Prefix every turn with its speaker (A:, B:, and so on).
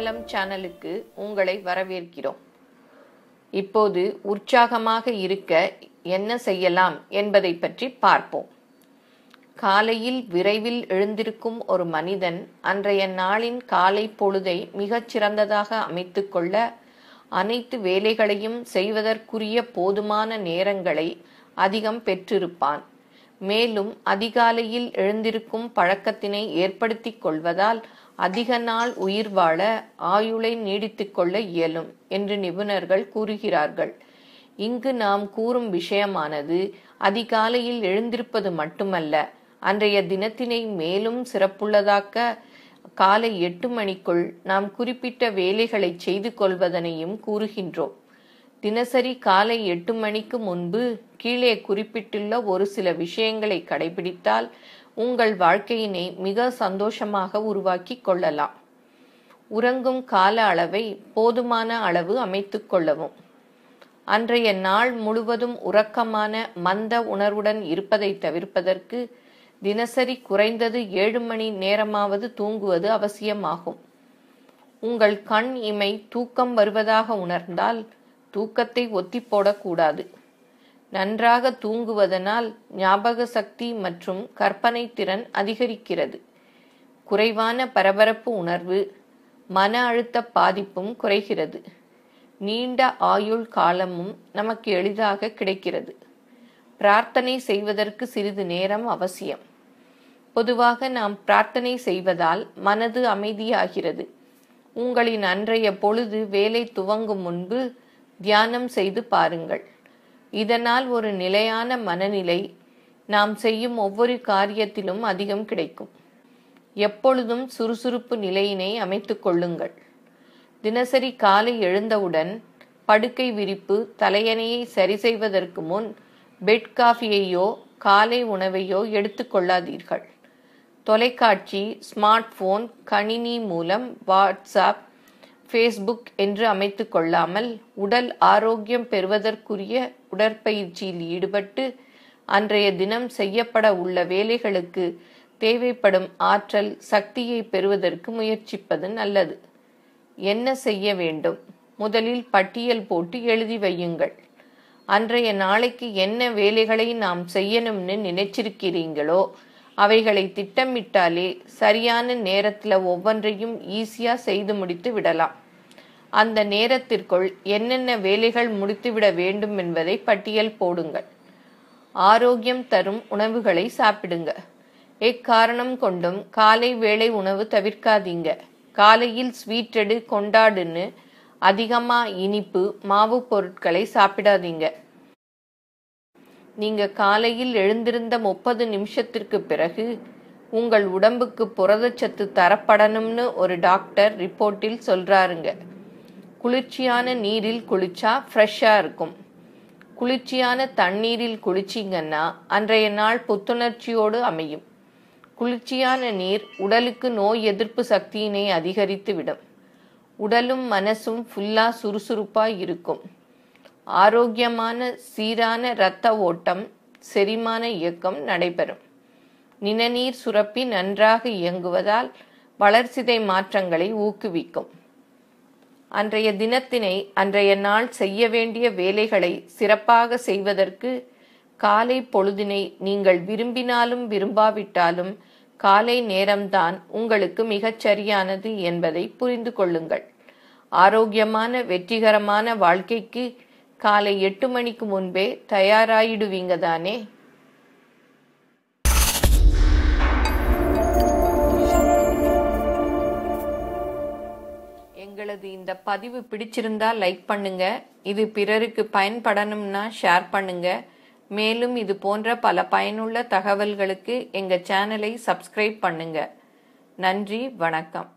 A: நலம் சேனலுக்கு உங்களை வரவேற்கிறோம் இப்போது உற்சாகமாக இருக்க என்ன செய்யலாம் என்பதை பற்றி பார்ப்போம் காலையில் விரைவில் எழுந்திருக்கும் ஒரு மனிதன் அன்றைய நாளின் காலை பொழுதை மிகச் சிறந்ததாக அமைத்துக்கொள்ள அனைத்து வேலைகளையும் செய்வதற்குரிய போதுமான நேரங்களை அதிகம் பெற்றிருப்பான் மேலும் அதிகாலையில் எழுந்திருக்கும் பழக்கத்தினை ஏற்படுத்திக் கொள்வதால் அதிக நாள் உயிர் வாழ ஆயுளை நீடித்துக் கொள்ள இயலும் என்று நிபுணர்கள் கூறுகிறார்கள் இங்கு நாம் கூறும் விஷயமானது அதிகாலையில் எழுந்திருப்பது மட்டுமல்ல அன்றைய தினத்தினை மேலும் சிறப்புள்ளதாக்க காலை எட்டு மணிக்குள் நாம் குறிப்பிட்ட வேலைகளை செய்து கொள்வதனையும் கூறுகின்றோம் தினசரி காலை எட்டு மணிக்கு முன்பு கீழே குறிப்பிட்டுள்ள ஒரு சில விஷயங்களை கடைபிடித்தால் உங்கள் வாழ்க்கையினை மிக சந்தோஷமாக உருவாக்கி கொள்ளலாம் உறங்கும் கால அளவை போதுமான அளவு அமைத்துக் கொள்ளவும் அன்றைய நாள் முழுவதும் உறக்கமான மந்த உணர்வுடன் இருப்பதை தவிர்ப்பதற்கு தினசரி குறைந்தது ஏழு மணி நேரமாவது தூங்குவது அவசியமாகும் உங்கள் கண் இமை தூக்கம் வருவதாக உணர்ந்தால் தூக்கத்தை ஒத்தி போடக்கூடாது நன்றாக தூங்குவதனால் ஞாபக சக்தி மற்றும் கற்பனை திறன் அதிகரிக்கிறது குறைவான பரபரப்பு உணர்வு மன அழுத்த பாதிப்பும் குறைகிறது நீண்ட ஆயுள் காலமும் நமக்கு எளிதாக கிடைக்கிறது பிரார்த்தனை செய்வதற்கு சிறிது நேரம் அவசியம் பொதுவாக நாம் பிரார்த்தனை செய்வதால் மனது அமைதியாகிறது உங்களின் அன்றைய பொழுது வேலை துவங்கும் முன்பு தியானம் செய்து பாருங்கள் இதனால் ஒரு நிலையான மனநிலை நாம் செய்யும் ஒவ்வொரு காரியத்திலும் அதிகம் கிடைக்கும் எப்பொழுதும் சுறுசுறுப்பு நிலையினை அமைத்துக் கொள்ளுங்கள் தினசரி காலை எழுந்தவுடன் படுக்கை விரிப்பு தலையணையை சரி செய்வதற்கு முன் பெட் காஃபியையோ காலை உணவையோ எடுத்துக்கொள்ளாதீர்கள் தொலைக்காட்சி ஸ்மார்ட் போன் கணினி மூலம் வாட்ஸ்அப் ஃபேஸ்புக் என்று அமைத்து கொள்ளாமல் உடல் ஆரோக்கியம் பெறுவதற்குரிய உடற்பயிற்சியில் ஈடுபட்டு அன்றைய தினம் செய்யப்பட உள்ள வேலைகளுக்கு தேவைப்படும் ஆற்றல் சக்தியை பெறுவதற்கு முயற்சிப்பது நல்லது என்ன செய்ய வேண்டும் முதலில் பட்டியல் போட்டு எழுதி வையுங்கள் அன்றைய நாளைக்கு என்ன வேலைகளை நாம் செய்யணும்னு நினைச்சிருக்கிறீங்களோ அவைகளை திட்டமிட்டாலே சரியான நேரத்தில் ஒவ்வொன்றையும் ஈஸியாக செய்து முடித்து விடலாம் அந்த நேரத்திற்குள் என்னென்ன வேலைகள் முடித்துவிட வேண்டும் என்பதை பட்டியல் போடுங்கள் ஆரோக்கியம் தரும் உணவுகளை சாப்பிடுங்க எக்காரணம் கொண்டும் காலை வேளை உணவு தவிர்க்காதீங்க காலையில் ஸ்வீட் எடு கொண்டாடுன்னு அதிகமா இனிப்பு மாவு பொருட்களை சாப்பிடாதீங்க நீங்க காலையில் எழுந்திருந்த முப்பது நிமிஷத்திற்கு பிறகு உங்கள் உடம்புக்கு புரதச்சத்து தரப்படணும்னு ஒரு டாக்டர் ரிப்போர்ட்டில் சொல்றாருங்க குளிர்ச்சியான நீரில் குளிச்சா ஃப்ரெஷ்ஷாக இருக்கும் குளிர்ச்சியான தண்ணீரில் குளிச்சிங்கன்னா அன்றைய நாள் புத்துணர்ச்சியோடு அமையும் குளிர்ச்சியான நீர் உடலுக்கு நோய் எதிர்ப்பு சக்தியினை அதிகரித்து விடும் உடலும் மனசும் ஃபுல்லா சுறுசுறுப்பாக இருக்கும் ஆரோக்கியமான சீரான இரத்த ஓட்டம் செரிமான இயக்கம் நடைபெறும் நிணநீர் சுரப்பி நன்றாக இயங்குவதால் வளர்சிதை மாற்றங்களை ஊக்குவிக்கும் அன்றைய தினத்தினை அன்றைய நாள் செய்ய வேண்டிய வேலைகளை சிறப்பாக செய்வதற்கு காலை பொழுதினை நீங்கள் விரும்பினாலும் விரும்பாவிட்டாலும் காலை நேரம்தான் உங்களுக்கு மிகச் சரியானது என்பதை புரிந்து கொள்ளுங்கள் ஆரோக்கியமான வெற்றிகரமான வாழ்க்கைக்கு காலை எட்டு மணிக்கு முன்பே தயாராயிடுவீங்க தானே எங்களது இந்த பதிவு பிடிச்சிருந்தா லைக் பண்ணுங்க இது பிறருக்கு பயன்படணும்னா ஷேர் பண்ணுங்க மேலும் இது போன்ற பல பயனுள்ள தகவல்களுக்கு எங்க சேனலை சப்ஸ்கிரைப் பண்ணுங்க நன்றி வணக்கம்